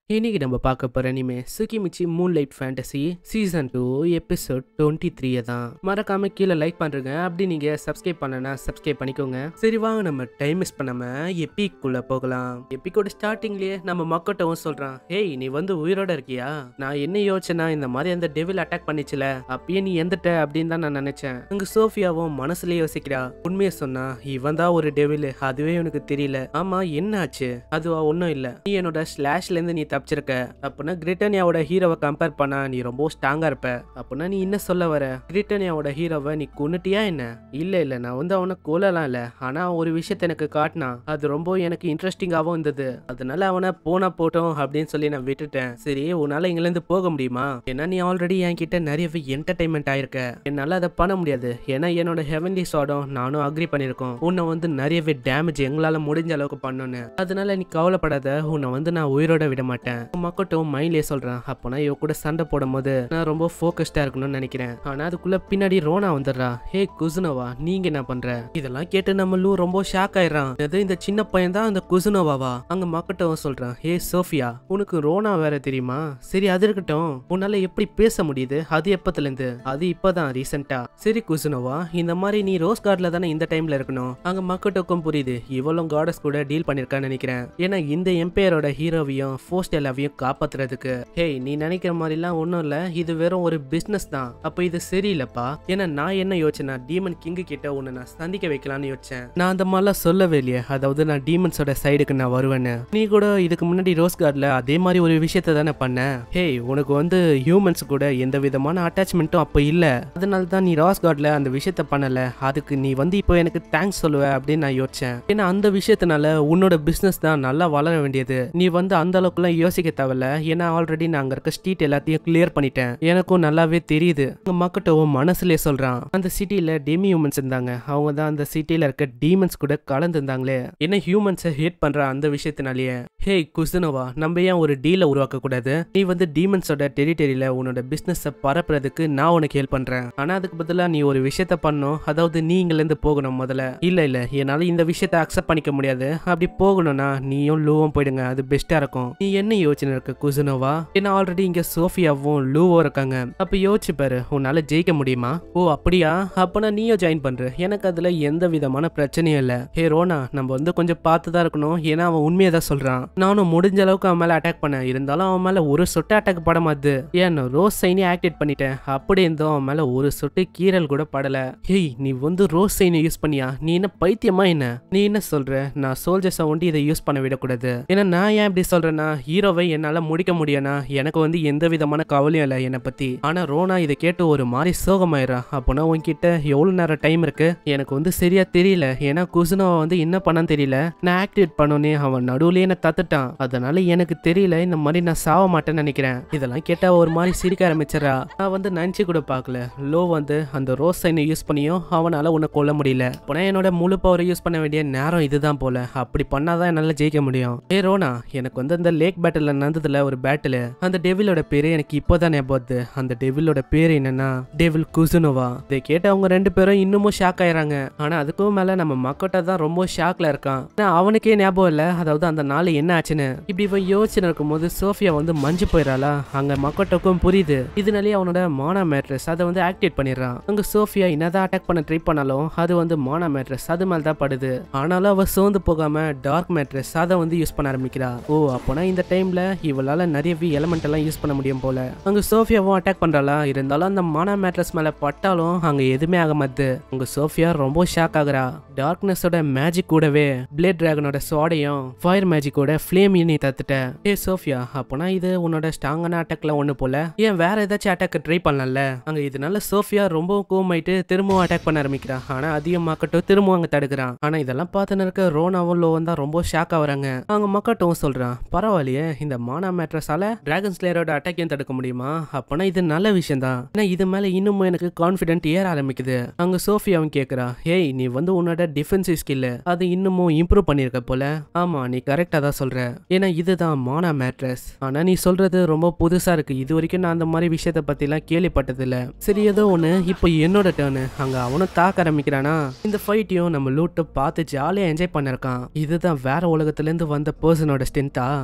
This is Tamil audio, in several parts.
இன்னைக்கு நம்ம பார்க்க போற anime Tsukimichi moon light fantasy season two episode twenty three தான் மறக்காம கீழே லைக் பண்றேங்க அப்படி நீங்க சப்ஸ்கிரைப் பண்ணனா சப்ஸ்கிரைப் பண்ணிக்கோங்க சரி வாங்க நம்ம டைம் மிஸ் பண்ணாம எப்பிக்குள்ள போகலாம் எப்பிக்கோட ஸ்டார்டிங்லயே நம்ம மக்கட்டவும் சொல்றான் ஹேய் நீ வந்து உயிரோட இருக்கியா நான் என்ன யோசிச்சேன்னா இந்த மாதிரி அந்த டெவில் அட்டாக் பண்ணிச்சுல அப்பயே நீ எந்துட்ட அப்படின்னு தான் நான் நினைச்சேன் அங்க சோஃபியாவும் மனசுலயே யோசிக்கிறா உண்மையை சொன்னா இவன் தான் ஒரு டெவில் அதுவே எனக்கு தெரியல ஆமா என்ன ஆச்சு அதுவா ஒன்றும் இல்ல நீ என்னோட ஸ்லாஷ்ல இருந்து நீ தப்பிச்சிருக்க அப்படின்னா கிரிட்டனியாவோட ஹீரோவை கம்பேர் பண்ணா நீ ரொம்ப ஸ்ட்ராங்கா இருப்ப அப்படின்னா நீ என்ன சொல்ல வர கிரிட்டனியாவோட ஹீரோவை நீ கொன்னுட்டியா என்ன இல்ல இல்ல நான் வந்து அவனை கொல்லலாம் இல்ல ஆனா ஒரு விஷயத்த எனக்கு காட்டினான் அது ரொம்ப எனக்கு இன்ட்ரெஸ்டிங்காகவும் இருந்தது அதனால அவனை போனா போட்டோம் அப்படின்னு சொல்லி நான் விட்டுட்டேன் சரி உன்னால இங்கிருந்து போக முடியுமா ஏன்னா நீ ஆல்ரெடி என்கிட்ட நிறையவே என்டர்டைன்மெண்ட் ஆயிருக்க என்னால அதை பண்ண முடியாது ஏன்னா என்னோட ஹெவன்லி சாடம் நானும் அக்ரி பண்ணிருக்கோம் உன்னை வந்து நிறையவே டேமேஜ் எங்களால முடிஞ்ச அளவுக்கு பண்ணணும்னு அதனால நீ கவலைப்படாத உன்னை வந்து நான் உயிரோட விட மாட்டேன் மக்கட்டும் மைண்ட்லயே சொல்றேன் அப்போனா இவ கூட சண்டை போடும் போது நான் ரொம்ப ஃபோக்கஸ்டா இருக்கணும்னு நினைக்கிறேன் ஆனா அதுக்குள்ள பின்னாடி ரோனா வந்துடுறா ஹே குசுனோவா நீங்க என்ன பண்ற இதெல்லாம் கேட்டு நம்மளும் ரொம்ப ஷாக் ஆயிடுறான் அது இந்த சின்ன பையன் தான் அந்த குசுனோவாவா அங்க மக்கட்டும் சொல்றான் ஹே சோஃபியா உனக்கு ரோனா வேற தெரியுமா சரி அது இருக்கட்டும் உன்னால எப்படி பேச முடியுது அது எப்பத்துல இருந்து அது இப்பதான் ரீசெண்டா சரி குசுனோவா இந்த மாதிரி நீ ரோஸ் கார்ட்ல தானே இந்த டைம்ல இருக்கணும் அங்க மக்கட்டுக்கும் புரியுது இவளும் காடஸ் கூட டீல் பண்ணிருக்கான்னு நினைக்கிறேன் ஏன்னா இந்த எம்பையரோட ஹீரோவையும் ஃபோஸ்ட் எல்லாவையும் காப்பாத்துறதுக்கு ஹேய் நீ நினைக்கிற மாதிரிலாம் ஒன்றும் இல்லை இது வெறும் ஒரு பிஸ்னஸ் தான் அப்போ இது சரியில்லைப்பா ஏன்னா நான் என்ன யோசிச்சேன்னா டீமன் கிங்கு கிட்ட உன்னை நான் சந்திக்க வைக்கலாம்னு யோசிச்சேன் நான் அந்த மாதிரிலாம் சொல்லவே இல்லையே அதாவது நான் டீமன்ஸோட சைடுக்கு நான் வருவேன்னு நீ கூட இதுக்கு முன்னாடி ரோஸ் கார்டில் அதே மாதிரி ஒரு விஷயத்த தானே பண்ண ஹேய் உனக்கு வந்து ஹியூமன்ஸ் கூட எந்த விதமான அட்டாச்மெண்ட்டும் அப்போ இல்லை அதனால தான் நீ ராஸ் கார்டில் அந்த விஷயத்த பண்ணல அதுக்கு நீ வந்து இப்போ எனக்கு தேங்க்ஸ் சொல்லுவ அப்படின்னு நான் யோசிச்சேன் ஏன்னா அந்த விஷயத்தினால உன்னோட பிஸ்னஸ் தான் நல்லா வளர வேண்டியது நீ வந்து அந்த அளவுக்குலாம் யோசிக்க தேவையில்ல ஏன்னா ஆல்ரெடி நான் அங்க இருக்க ஸ்ட்ரீட் எல்லாத்தையும் கிளியர் பண்ணிட்டேன் எனக்கும் நல்லாவே தெரியுது அங்க மக்கட்டவும் மனசுலயே சொல்றான் அந்த சிட்டில டெமி ஹியூமன்ஸ் இருந்தாங்க அவங்க தான் அந்த சிட்டில இருக்க டீமன்ஸ் கூட கலந்து இருந்தாங்களே என்ன ஹியூமன்ஸை ஹேட் பண்ற அந்த விஷயத்தினாலேயே ஹே குசுனோவா நம்ம ஏன் ஒரு டீலை உருவாக்க கூடாது நீ வந்து டீமன்ஸோட டெரிட்டரியில உன்னோட பிசினஸை பரப்புறதுக்கு நான் உனக்கு ஹெல்ப் பண்றேன் ஆனா அதுக்கு பதிலா நீ ஒரு விஷயத்த பண்ணும் அதாவது நீ இங்க இருந்து போகணும் முதல்ல இல்ல இல்ல என்னால இந்த விஷயத்த அக்செப்ட் பண்ணிக்க முடியாது அப்படி போகணும்னா நீயும் லூவும் போயிடுங்க அது பெஸ்டா இருக்கும் நீ என்ன யோசனை இருக்க குசுனோவா ஏன்னா ஆல்ரெடி இங்க சோஃபியாவும் லூவும் இருக்காங்க அப்ப யோசிச்சு பாரு உன்னால ஜெயிக்க முடியுமா ஓ அப்படியா அப்பனா நீயும் ஜாயின் பண்ற எனக்கு அதுல எந்த விதமான பிரச்சனையும் இல்ல ஹே ரோனா நம்ம வந்து கொஞ்சம் பார்த்து தான் இருக்கணும் ஏன்னா அவன் உண்மையை தான் சொல்றான் நானும் முடிஞ்ச அளவுக்கு அவன் மேல அட்டாக் பண்ணேன் இருந்தாலும் அவன் மேல ஒரு சொட்டு அட்டாக் பட மாட்டுது ஏன் ரோஸ் சைனி ஆக்டிவேட் பண்ணிட்டேன் அப்படி இருந்தும் அவன் மேல ஒரு சொட்டு கீறல் கூட படல ஹேய் நீ வந்து ரோஸ் சைனை யூஸ் பண்ணியா நீ என்ன பைத்தியமா என்ன நீ என்ன சொல்ற நான் சோல்ஜர்ஸை ஒண்டி இதை யூஸ் பண்ண விடக்கூடாது ஏன்னா நான் ஏன் இப்படி சொல்றேன்னா ஹீரோவை என்னால முடிக்க முடியும்னா எனக்கு வந்து எந்த விதமான கவலையும் இல்லை என்னை பத்தி ஆனா ரோனா இதை கேட்டு ஒரு மாதிரி சோகமாயிரா அப்போனா உன்கிட்ட எவ்வளவு நேரம் டைம் இருக்கு எனக்கு வந்து சரியா தெரியல ஏன்னா குசுனோவை வந்து என்ன பண்ணான்னு தெரியல நான் ஆக்டிவேட் பண்ணோன்னே அவன் நடுவுலயே என்ன தத்துட்டான் அதனால எனக்கு தெரியல இந்த மாதிரி நான் சாவ மாட்டேன்னு நினைக்கிறேன் இதெல்லாம் கேட்டா ஒரு மாதிரி சிரிக்க ஆரம்பிச்சிடறா நான் வந்து நினைச்சு கூட பார்க்கல லோ வந்து அந்த ரோஸ் சைனை யூஸ் பண்ணியும் அவனால உன்னை கொல்ல முடியல அப்போனா என்னோட முழு பவரை யூஸ் பண்ண வேண்டிய நேரம் இதுதான் போல அப்படி பண்ணாதான் என்னால ஜெயிக்க முடியும் ஏ ரோனா எனக்கு வந்து அந்த லேக் பேட்டில் நடந்ததுல ஒரு பேட்டில் அந்த டெவிலோட பேரு எனக்கு இப்போதான் ஞாபகம் வருது. அந்த டெவிலோட பேரு என்னன்னா டெவில் குசுனோவா இதை கேட்டு அவங்க ரெண்டு பேரும் இன்னமும் ஷாக் ஆயிறாங்க ஆனா அதுக்கும் மேல நம்ம மக்கட்ட தான் ரொம்ப ஷாக்ல இருக்கான் ஆனா அவனுக்கே ஞாபகம் இல்ல அதாவது அந்த நாள் என்ன ஆச்சுன்னு இப்படி இவன் யோசனை இருக்கும்போது சோஃபியா வந்து மஞ்சு போயிடறாளா அங்க மக்கட்டோக்கும் புரியுது இதனாலேயே அவனோட மானா மேட்ரஸ் அதை வந்து ஆக்டிவேட் பண்ணிடுறான் அங்க சோஃபியா என்னதான் அட்டாக் பண்ண ட்ரை பண்ணாலும் அது வந்து மானா மேட்ரஸ் அது மேல தான் படுது ஆனாலும் அவ சோர்ந்து போகாம டார்க் மேட்ரஸ் அதை வந்து யூஸ் பண்ண ஆரம்பிக்கிறா ஓ அப்போனா இந்த டைம்ல இவளால நிறையவே எலமெண்ட் எல்லாம் யூஸ் பண்ண முடியும் போல அங்க சோஃபியாவும் அட்டாக் பண்றாளா இருந்தாலும் அந்த மானா மேட்ரஸ் மேல பட்டாலும் அங்க எதுவுமே ஆக மாட்டுது உங்க சோஃபியா ரொம்ப ஷாக் ஆகுறா டார்க்னஸோட மேஜிக் கூடவே பிளேட் டிராகனோட சோடையும் ஃபயர் மேஜிக்கோட ஃப்ளேமையும் நீ தத்துட்ட ஏ சோஃபியா அப்போனா இது உன்னோட ஸ்ட்ராங்கான அட்டாக்ல ஒண்ணு போல ஏன் வேற ஏதாச்சும் அட்டாக் ட்ரை பண்ணலாம்ல அங்க இதனால சோஃபியா ரொம்ப கோமாயிட்டு திரும்பவும் அட்டாக் பண்ண ஆரம்பிக்கிறா ஆனா அதிகமாக்கட்டும் திரும்பவும் அங்க தடுக்கிறான் ஆனா இதெல்லாம் பார்த்துன்னு இருக்க ரோனாவும் லோவும் தான் ரொம்ப ஷாக் ஆகுறாங்க அவங்க மக்கட்டும் சொல்றான் பரவாயில்லையே இந்த மானா மேட்ரஸால டிராகன் ஸ்லேயரோட அட்டாக்கையும் தடுக்க முடியுமா அப்பனா இது நல்ல விஷயம் தான் ஆனா இது மேல இன்னமும் எனக்கு கான்ஃபிடென்ட் ஏற ஆரம்பிக்குது அங்க சோஃபியாவும் கேக்குறா ஹேய் நீ வந்து உன்னோட டிஃபென்சிவ் ஸ்கில் அது இன்னமும் இம்ப்ரூவ் பண்ணிருக்க போல ஆமா நீ கரெக்டா தான் சொல்ற ஏன்னா இதுதான் மானா மேட்ரஸ் ஆனா நீ சொல்றது ரொம்ப புதுசா இருக்கு இது வரைக்கும் நான் அந்த மாதிரி விஷயத்த பத்தி எல்லாம் கேள்விப்பட்டது இல்ல சரி ஏதோ ஒண்ணு இப்போ என்னோட டேர்னு அங்க அவனும் தாக்க ஆரம்பிக்கிறானா இந்த ஃபைட்டையும் நம்ம லூட்டை பார்த்து ஜாலியா என்ஜாய் பண்ணிருக்கான் இதுதான் வேற உலகத்துல இருந்து வந்த பர்சனோட ஸ்ட்ரென்த்தா இதனால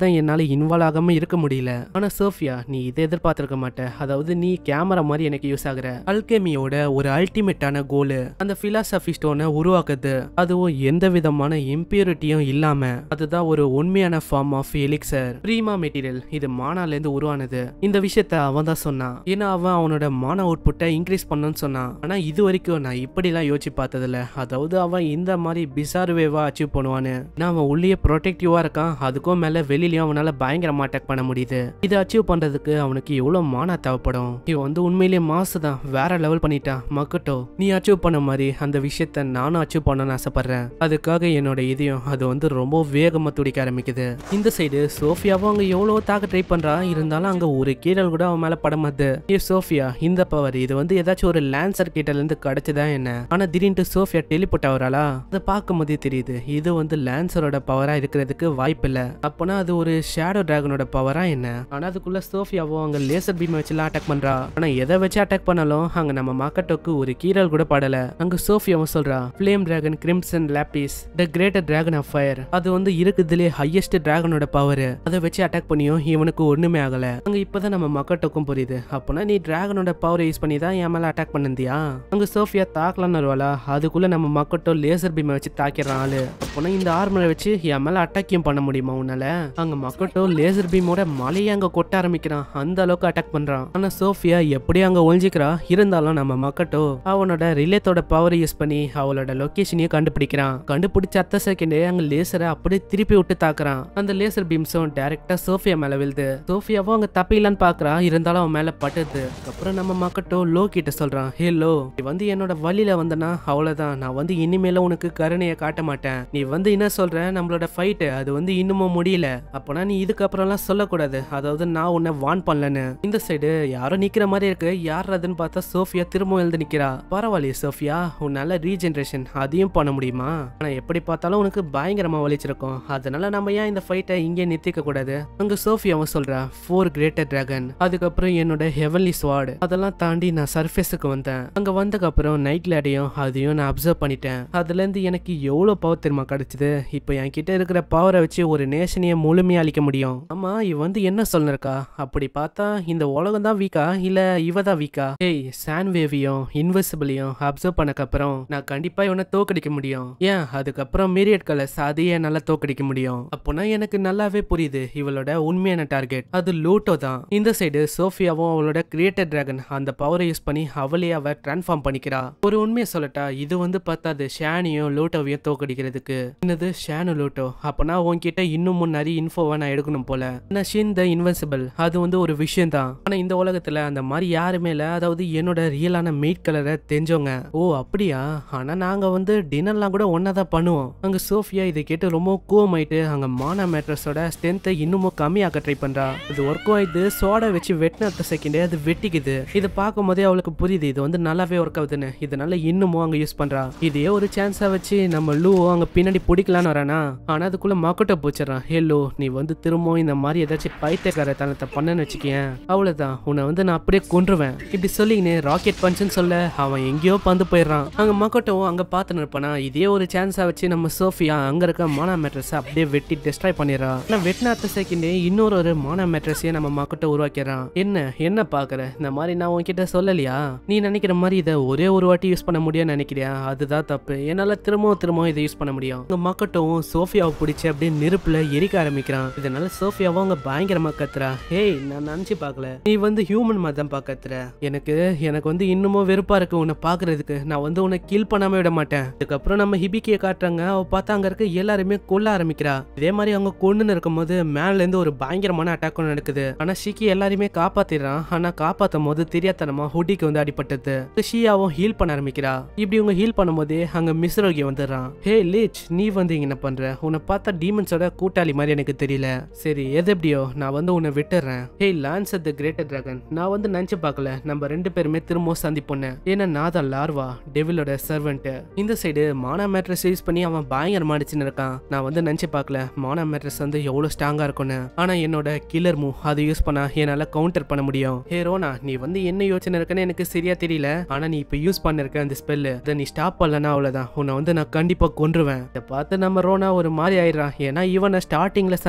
தான் என்னால இன்வால்வ் ஆகாம இருக்க முடியல ஆனா சோஃபியா நீ இதை எதிர்பார்த்திருக்க மாட்ட அதாவது நீ கேமரா மாதிரி எனக்கு யூஸ் ஆகுற அல்கேமியோட ஒரு அல்டிமேட்டான கோலு அந்த பிலாசபி ஸ்டோனை உருவாக்குது அதுவும் எந்த விதமான இம்பியூரிட்டியும் இல்லாம அதுதான் ஒரு உண்மையான form of elixir prima material இது மானால இருந்து உருவானது இந்த விஷயத்த அவன் தான் சொன்னான் ஏன்னா அவன் அவனோட மான அவுட்புட்டை இன்க்ரீஸ் பண்ணணும்னு சொன்னான் ஆனா இது வரைக்கும் நான் இப்படிலாம் யோசிச்சு பார்த்ததில்ல அதாவது அவன் இந்த மாதிரி பிசார் வேவா அச்சீவ் பண்ணுவான்னு நான் அவன் உள்ளே ப்ரொடெக்டிவா இருக்கான் அதுக்கும் மேல வெளியிலயும் அவனால பயங்கரமா அட்டாக் பண்ண முடியுது இதை அச்சீவ் பண்றதுக்கு அவனுக்கு எவ்வளவு மானா தேவைப்படும் இவன் வந்து உண்மையிலேயே மாசு தான் வேற லெவல் பண்ணிட்டான் மக்கட்டோ நீ அச்சீவ் பண்ண மாதிரி அந்த விஷயத்த நானும் அச்சீவ் பண்ணணும்னு ஆசைப்படுறேன் அதுக்காக என்னோட இதயம் அது வந்து ரொம்ப வேகமா துடிக்க ஆரம்பிக்குது இந்த சைடு சோஃபியாவும் அங்க எவ்வளவோ தாக்க ட்ரை பண்றா இருந்தாலும் அங்க ஒரு கீரல் கூட அவன் மேல படமாது ஏ சோஃபியா இந்த பவர் இது வந்து ஏதாச்சும் ஒரு லான்சர் கிட்ட இருந்து கிடைச்சதா என்ன ஆனா திடீர்னு சோஃபியா டெலிபோர்ட் ஆகுறாளா அதை பார்க்கும் போதே தெரியுது இது வந்து லான்சரோட பவரா இருக்கிறதுக்கு வாய்ப்பு இல்ல அப்பனா அது ஒரு ஷேடோ டிராகனோட பவரா என்ன ஆனா அதுக்குள்ள சோஃபியாவும் அங்க லேசர் பீம் வச்சுலாம் அட்டாக் பண்றா ஆனா எதை வச்சு அட்டாக் பண்ணாலும் அங்க நம்ம மாக்கட்டோக்கு ஒரு கீரல் கூட படல அங்க சோஃபியாவும் சொல்றா flame dragon crimson lapis the greater dragon of fire அது வந்து இருக்குதுலே ஹையஸ்ட் டிராகனோட பவர் அதை வச்சு அட்டாக் பண்ணியும் இவனுக்கு ஒண்ணுமே ஆகல அங்க இப்பதான் நம்ம மக்கட்டோக்கும் புரியுது அப்பனா நீ டிராகனோட பவரை யூஸ் பண்ணி தான் என் மேல அட்டாக் பண்ணிருந்தியா அங்க சோஃபியா தாக்கலாம்னு வருவாளா அதுக்குள்ள நம்ம மக்கட்டோ லேசர் பீமை வச்சு தாக்கிடுறான் ஆளு அப்போனா இந்த ஆர்மரை வச்சு என் மேல அட்டாக்கியும் பண்ண முடியுமா உன்னால அங்க மக்கட்டோ லேசர் பீமோட மலையை அங்க கொட்ட ஆரம்பிக்கிறான் அந்த அளவுக்கு அட்டாக் பண்றான் ஆனா சோஃபியா எப்படியும் அங்க ஒழிஞ்சிக்கிறா இருந்தாலும் நம்ம மக்கட்டோ அவனோட ரிலேத்தோட பவரை யூஸ் பண்ணி அவளோட லொகேஷனையும் கண்டுபிடிக்கிறான் கண்டுபிடிச்ச அத்த செகண்டே அங்க லேசரை அப்படியே திருப்பி விட்டு தாக்குறான் அந்த லேசர் பீம்ஸும் டைரக்டா சோஃபியா மேல விழுது சோஃபியாவும் அங்க தப்பிலான்னு பாக்குறா இருந்தாலும் அவன் மேல பட்டுது அப்புறம் நம்ம மக்கட்டோ லோ கிட்ட சொல்றான் ஹே லோ நீ வந்து என்னோட வழியில வந்தனா அவ்வளவுதான் நான் வந்து இனிமேல உனக்கு கருணையை காட்ட மாட்டேன் நீ வந்து என்ன சொல்ற நம்மளோட ஃபைட்டு அது வந்து இன்னமும் முடியல அப்பனா நீ இதுக்கப்புறம்லாம் சொல்லக்கூடாது அதாவது நான் உன்னை வான் பண்ணலன்னு இந்த சைடு யாரோ நிக்கிற மாதிரி இருக்கு யார் அதுன்னு பார்த்தா சோஃபியா திரும்ப எழுந்து நிக்கிறா பரவாயில்லையே சோஃபியா உன்னால ரீஜென்ரேஷன் அதையும் பண்ண முடியுமா ஆனா எப்படி பார்த்தாலும் உனக்கு பயங்கரமா வலிச்சிருக்கும் அதனால நம்ம ஏன் இந்த ஃபைட்டை இங்கே நிறுத்திக்க கூடாது அங்க சோஃபியாவும் சொல்றா ஃபோர் கிரேட்டர் டிராகன் அதுக்கப்புறம் என்னோட ஹெவன்லி ஸ்வாட் அதெல்லாம் தாண்டி நான் சர்ஃபேஸுக்கு வந்தேன் அங்க வந்ததுக்கு அப்புறம் நைட் லேடையும் அதையும் நான் அப்சர்வ் பண்ணிட்டேன் அதுல இருந்து எனக்கு எவ்வளவு பவர் தெரியுமா கிடைச்சது இப்போ என் கிட்ட இருக்கிற பவரை வச்சு ஒரு நேஷனையே முழுமையா அழிக்க முடியும் ஆமா இவ வந்து என்ன சொல்லிருக்கா அப்படி பார்த்தா இந்த உலகம் தான் வீக்கா இல்ல இவ தான் வீக்கா ஏய் சான் வேவியும் இன்விசிபிளையும் அப்சர்வ் பண்ணக்கப்புறம் நான் கண்டிப்பா இவனை தோக்கடிக்க முடியும் ஏன் அதுக்கப்புறம் மீரியட் கலர்ஸ் அதையே நல்லா தோக்கடிக்க முடியும் அப்போனா எனக்கு நல்லாவே புரியுது இவளோட உண்மையான டார்கெட் அது லூட்டோ தான் இந்த சைடு சோஃபியாவும் அவளோட கிரியேட்டர் டிராகன் அந்த பவரை யூஸ் பண்ணி அவளே அவ டிரான்ஸ்ஃபார்ம் பண்ணிக்கிறா ஒரு உண்மையை சொல்லட்டா இது வந்து பத்தாது ஷானியும் லூட்டோவையும் தோக்கடிக்கிறதுக்கு என்னது ஷானு லூட்டோ அப்பனா உன்கிட்ட இன்னும் நிறைய இன்ஃபோவை நான் எடுக்கணும் போல நான் ஷின் த இன்வென்சிபிள் அது வந்து ஒரு விஷயம் தான் ஆனா இந்த உலகத்துல அந்த மாதிரி யாருமே இல்ல அதாவது என்னோட ரியலான மீட் கலரை தெரிஞ்சவங்க ஓ அப்படியா ஆனா நாங்க வந்து டின்னர்லாம் கூட ஒன்னா தான் பண்ணுவோம் அங்க சோஃபியா இதை கேட்டு ரொம்ப கூவமாயிட்டு அங்க மானா மேட்ரஸோட ஸ்ட்ரென்த்தை இன்னமும் கம்மியாக்க ட்ரை பண்றா இது ஒர்க் ஆயிடுது சோடா வச்சு வெட்டின அடுத்த செகண்டே அது வெட்டிக்குது இதை பார்க்கும் போதே அவளுக்கு புரியுது இது வந்து நல்லாவே ஒர்க் ஆகுதுன்னு இதனால இன்னமும் அங்க யூஸ் பண்றா இதையே ஒரு சான்ஸா வச்சு நம்ம லூ அங்க பின்னாடி பிடிக்கலான்னு வரானா ஆனா அதுக்குள்ள மக்கட்ட போச்சிடறான் ஹே லூ நீ வந்து திரும்பவும் இந்த மாதிரி ஏதாச்சும் பைத்தியக்கார தனத்தை பண்ணன்னு வச்சுக்கேன் அவ்வளவுதான் உன்னை வந்து நான் அப்படியே கொன்றுவேன் இப்படி சொல்லிங்கன்னு ராக்கெட் பஞ்சுன்னு சொல்ல அவன் எங்கேயோ பந்து போயிடுறான் அங்க மக்கட்டும் அங்க பார்த்து இருப்பானா இதே ஒரு சான்ஸா வச்சு நம்ம சோஃபியா அங்க இருக்க மானா மேட்ரஸ் அப்படியே வெட்டி டெஸ்ட்ராய் பண்ணிடுறா ஆனா வெட்டின அடுத்த செகண்டே இன்னொரு ஒரு மானா மேட்ரஸையே நம்ம மக்கட்ட உருவாக்கிறான் என்ன என்ன பாக்குற இந்த மாதிரி நான் உன்கிட்ட சொல்லலையா நீ நினைக்கிற மாதிரி இதை ஒரே ஒரு வாட்டி யூஸ் பண்ண முடியும்னு நினைக்கிறியா அதுதான் தப்பு என்னால திரும்பவும் திரும்பவும் இதை யூஸ் பண்ண முடியும் உங்க மக்கட்டும் சோஃபியாவை பிடிச்சி அப்படியே நெருப்புல எரிக்க ஆரம்பிக்கிறான் இதனால சோஃபியாவும் அங்க பயங்கரமா கத்துறா ஹேய் நான் நினைச்சு பார்க்கல நீ வந்து ஹியூமன் மாதிரி தான் பாக்கத்துற எனக்கு எனக்கு வந்து இன்னமும் வெறுப்பா இருக்கு உன்னை பாக்குறதுக்கு நான் வந்து உன்னை கில் பண்ணாம விட மாட்டேன் அதுக்கப்புறம் நம்ம ஹிபிக்கிய காட்டுறாங்க அவ பார்த்தா அங்க இருக்க எல்லாருமே கொல்ல ஆரம்பிக்கிறா இதே மாதிரி அவங்க கொண்டுன்னு இருக்கும்போது மேல இருந்து ஒரு பயங்கரமான அட்டாக் ஒன்று நடக்குது ஆனா ஷிக்கி எல்லாரையுமே காப்பாத்திடுறான் ஆனா காப்பாத்தும் போது தெரியாதனமா ஹுடிக்கு வந்து அடிபட்டது ஷியாவும் ஹீல் பண்ண ஆரம்பிக்கிறா இப்படி இவங்க ஹீல் பண்ணும்போதே அங்க மிஸ்ரோகி வந்துடுறான் ஹே லீச் நீ வந்து இங்க என்ன பண்ற உன்னை பார்த்தா டீமன்ஸோட கூட்டாளி மாதிரி எனக்கு தெரியல சரி எது எப்படியோ நான் வந்து உன்னை விட்டுறேன் hey Lance the greater dragon நான் வந்து நினைச்சு பார்க்கல நம்ம ரெண்டு பேருமே திரும்பவும் சந்திப்போன்னு ஏன்னா நான் தான் லார்வா டெவிலோட சர்வெண்ட் இந்த சைடு மானா மேட்ரஸ் யூஸ் பண்ணி அவன் பயங்கரமா அடிச்சுன்னு இருக்கான் நான் வந்து நினைச்சு பார்க்கல மானா மேட்ரஸ் வந்து எவ்வளவு ஸ்ட்ராங்கா இருக்கும்னு ஆனா என்னோட கில்லர் மூவ் அதை யூஸ் பண்ணா என்னால கவுண்டர் பண்ண முடியும் ஹே ரோனா நீ வந்து என்ன யோசனை இருக்குன்னு எனக்கு சரியா தெரியல ஆனா நீ இப்ப யூஸ் பண்ணிருக்க அந்த ஸ்பெல்லு அதை நீ ஸ்டாப் பண்ணலன்னா அவ்வளவுதான் உன்னை வந்து நான் கண்டிப்பா கொன்றுவேன் இதை பார்த்து நம்ம ரோனா ஒரு மாதிரி ஆயிடுறான் ஏன்னா இவனை ஸ்டார்டிங்ல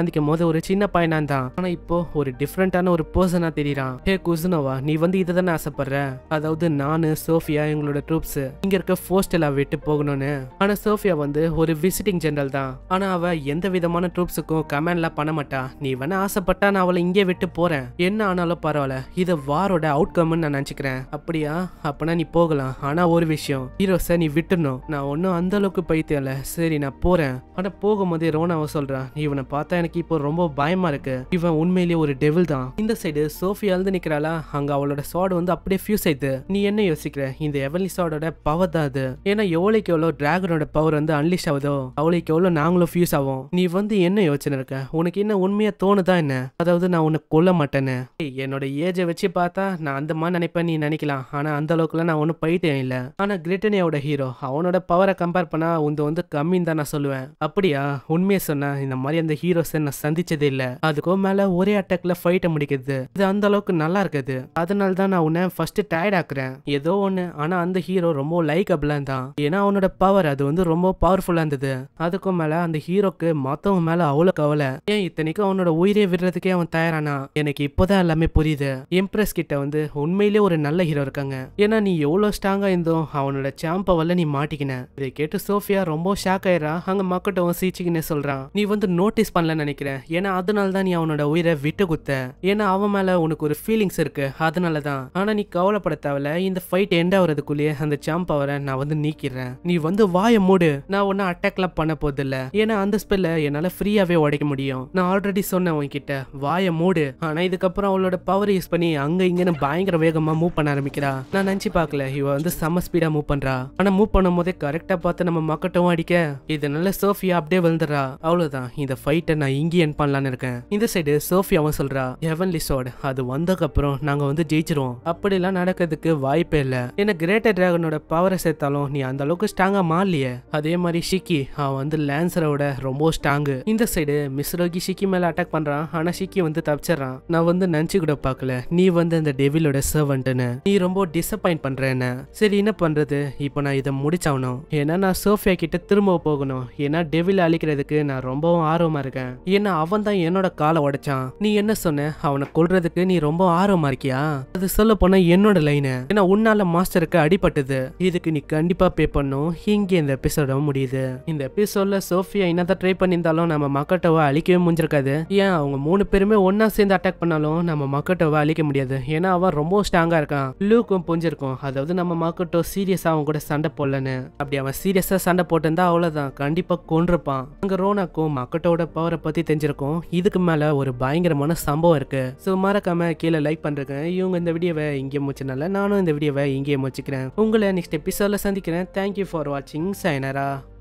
சந்திக்கும் போது ஒரு சின்ன பையனா தான் ஆனா இப்போ ஒரு டிஃப்ரெண்டான ஒரு பர்சனா தெரியறான் ஹே குசுனோவா நீ வந்து இதை தானே ஆசைப்படுற அதாவது நானு சோஃபியா எங்களோட ட்ரூப்ஸ் இங்க இருக்க ஃபோஸ்டலா விட்டு போகணும்னு ஆனா சோஃபியா வந்து ஒரு விசிட்டிங் ஜெனரல் தான் ஆனா அவ எந்த விதமான ட்ரூப்ஸுக்கும் கமெண்ட்லாம் பண்ண மாட்டா நீ வேணா ஆசைப்பட்டா நான் அவளை இங்கே விட்டு போறேன் என்ன ஆனாலும் பரவாயில்ல இது வாரோட அவுட்கம்னு நான் நினைச்சுக்கிறேன் அப்படியா அப்பனா நீ போகலாம் ஆனா ஒரு விஷயம் ஹீரோஸை நீ விட்டுணும் நான் ஒன்றும் அந்த அளவுக்கு பைத்தியம் இல்ல சரி நான் போறேன் ஆனா போகும்போதே ரோனாவை சொல்றான் இவனை பார்த்தா எனக்கு இப்போ ரொம்ப பயமா இருக்கு இவன் உண்மையிலேயே ஒரு டெவில் தான் இந்த சைடு சோஃபி அழுது நிக்கிறாளா அங்க அவளோட ஸ்வாட் வந்து அப்படியே ஃபியூஸ் ஆயிடுது நீ என்ன யோசிக்கிற இந்த எவன்லி ஸ்வாடோட பவர் தான் அது ஏன்னா எவ்வளோக்கு எவ்வளோ டிராகனோட பவர் வந்து அன்லிஷ் ஆகுதோ அவளுக்கு எவ்வளோ நாங்களும் ஃபியூஸ் ஆகும் நீ வந்து என்ன யோசனை இருக்க உனக்கு என்ன உண்மையா தோணுதா என்ன அதாவது நான் உன்னை கொல்ல மாட்டேன்னு ஏய், என்னோட ஏஜை வச்சு பார்த்தா நான் அந்த மாதிரி நினைப்பேன் நீ நினைக்கலாம் ஆனா அந்த அளவுக்குலாம் நான் ஒன்றும் பைத்தியம் இல்லை ஆனா கிரிட்டனியாவோட ஹீரோ அவனோட பவரை கம்பேர் பண்ணா உந்து வந்து கம்மின்னு தான் நான் சொல்லுவேன் அப்படியா உண்மையை சொன்னா இந்த மாதிரி அந்த ஹீரோஸை நான் சந்திச்சதே இல்லை அதுக்கும் மேல ஒரே அட்டாக்ல ஃபைட்டை முடிக்கிறது இது அந்த அளவுக்கு நல்லா இருக்குது அதனால தான் நான் உன்னை ஃபர்ஸ்ட் டயர்ட் ஆக்குறேன் ஏதோ ஒன்று ஆனா அந்த ஹீரோ ரொம்ப லைக்கபிளா தான் ஏன்னா அவனோட பவர் அது வந்து ரொம்ப பவர்ஃபுல்லா இருந்தது அதுக்கும் மேல அந்த ஹீரோக்கு மத்தவங்க மேல அவ்வளோ கவலை ஏன் இத்தனைக்கும் அவனோட உயிரே விடுறதுக்கே அவன் தயாரானா எனக்கு இப்போதான் எல்லாமே புரியுது இம்ப்ரெஸ் கிட்ட வந்து உண்மையிலேயே ஒரு நல்ல ஹீரோ இருக்காங்க ஏன்னா நீ எவ்வளவு ஸ்ட்ராங்கா இருந்தோம் அவனோட சாம்பவல்ல நீ மாட்டிக்கின இதை கேட்டு சோஃபியா ரொம்ப ஷாக் ஆயிரா அங்க மக்கட்டும் சீச்சிக்கின்னு சொல்றான் நீ வந்து நோட்டீஸ் பண்ணல நினைக்கிறேன் ஏன்னா அதனால தான் நீ அவனோட உயிரை விட்டு குத்த ஏன்னா அவன் மேல உனக்கு ஒரு ஃபீலிங்ஸ் இருக்கு அதனால தான் ஆனா நீ கவலைப்பட தேவையில்ல இந்த ஃபைட் எண்ட் ஆகுறதுக்குள்ளேயே அந்த சாம்பவரை நான் வந்து நீக்கிறேன் நீ வந்து வாயை மூடு நான் ஒன்னும் அட்டாக்லாம் பண்ண போதில்ல ஏன்னா அந்த ஸ்பெல்ல என்னால ஃப்ரீயாவே உடைக்க முடியும் நான் ஆல்ரெடி சொன்னேன் உன்கிட்ட வாயை மூடு ஆனா இதுக்கப்புறம் அவளோட பவர் யூஸ் பண்ணி அங்க இங்கன்னு பயங்கர வேகமா மூவ் பண்ண ஆரம்பிக்கிறா நான் நினைச்சு பார்க்கல இவ வந்து செம்ம ஸ்பீடா மூவ் பண்றா ஆனா மூவ் பண்ணும் போதே கரெக்டா பார்த்து நம்ம மக்கட்டும் அடிக்க இதனால சோஃபியா அப்படியே விழுந்துறா அவ்வளவுதான் இந்த ஃபைட்டை நான் இங்கே என் பண்ணலான்னு இருக்கேன் இந்த சைடு சோஃபியாவும் சொல்றா ஹெவன்லி சோட் அது வந்ததுக்கப்புறம் நாங்க வந்து ஜெயிச்சிருவோம் அப்படிலாம் நடக்கிறதுக்கு வாய்ப்பே இல்ல ஏன்னா கிரேட்டர் டிராகனோட பவரை சேர்த்தாலும் நீ அந்த அளவுக்கு ஸ்ட்ராங்கா மாறலையே அதே மாதிரி ஷிக்கி அவன் வந்து லான்சரோட ரொம்ப ஸ்ட்ராங்கு இந்த சைடு மிஸ்ரோகி ஷிக்கி மேல அட்டாக் பண்றான் ஆனா ஷிக்கி வந்து தப்பிச்சிடறான் நான் வந்து நினைச்சு கூட பார்க்கல நீ வந்து அந்த டெவிலோட சர்வன்ட்னு நீ ரொம்ப டிசப்பாயிண்ட் பண்ற என்ன சரி என்ன பண்றது இப்போ நான் இதை முடிச்சாகணும் ஏன்னா நான் சோஃபியா கிட்ட திரும்ப போகணும் ஏன்னா டெவில் அழிக்கிறதுக்கு நான் ரொம்பவும் ஆர்வமா இருக்கேன் ஏன்னா அவன் தான் என்னோட காலை உடைச்சான் நீ என்ன சொன்ன அவனை கொல்றதுக்கு நீ ரொம்ப ஆர்வமா இருக்கியா அது சொல்ல போனா என்னோட லைனு ஏன்னா உன்னால மாஸ்டருக்கு அடிபட்டது இதுக்கு நீ கண்டிப்பா பே பண்ணும் இங்கே இந்த எபிசோட முடியுது இந்த எபிசோட்ல சோஃபியா என்னதான் ட்ரை பண்ணியிருந்தாலும் நம்ம மக்கட்டோவை அழிக்கவே முடிஞ்சிருக்காது ஏன் அவங்க மூணு பேருமே ஒண்ணா சேர்ந்து அட்டாக் பண்ணாலும் நம்ம மக்கட்டோவை அழிக்க முடியாது ஏன்னா அவன் ரொம்ப ஸ்ட்ராங்கா இருக்கான் லூக்கும் புரிஞ்சிருக்கும் அதாவது நம்ம மக்கட்டோ சீரியஸா அவன் கூட சண்டை போடலன்னு அப்படி அவன் சீரியஸா சண்டை போட்டிருந்தா அவ்வளவுதான் கண்டிப்பா கொன்றிருப்பான் அங்க ரோனாக்கும் மக்கட்டோட பவரை பத்தி தெரிஞ்சிருக்கும் இதுக்கு மேல ஒரு பயங்கரமான சம்பவம் இருக்கு ஸோ மறக்காம கீழே லைக் பண்றேங்க இவங்க இந்த வீடியோவை இங்கே முடிச்சனால நானும் இந்த வீடியோவை இங்கே முடிச்சுக்கிறேன் உங்களை நெக்ஸ்ட் எபிசோட்ல சந்திக்கிறேன் தேங்க்யூ ஃபார் வாட்சிங் சைனரா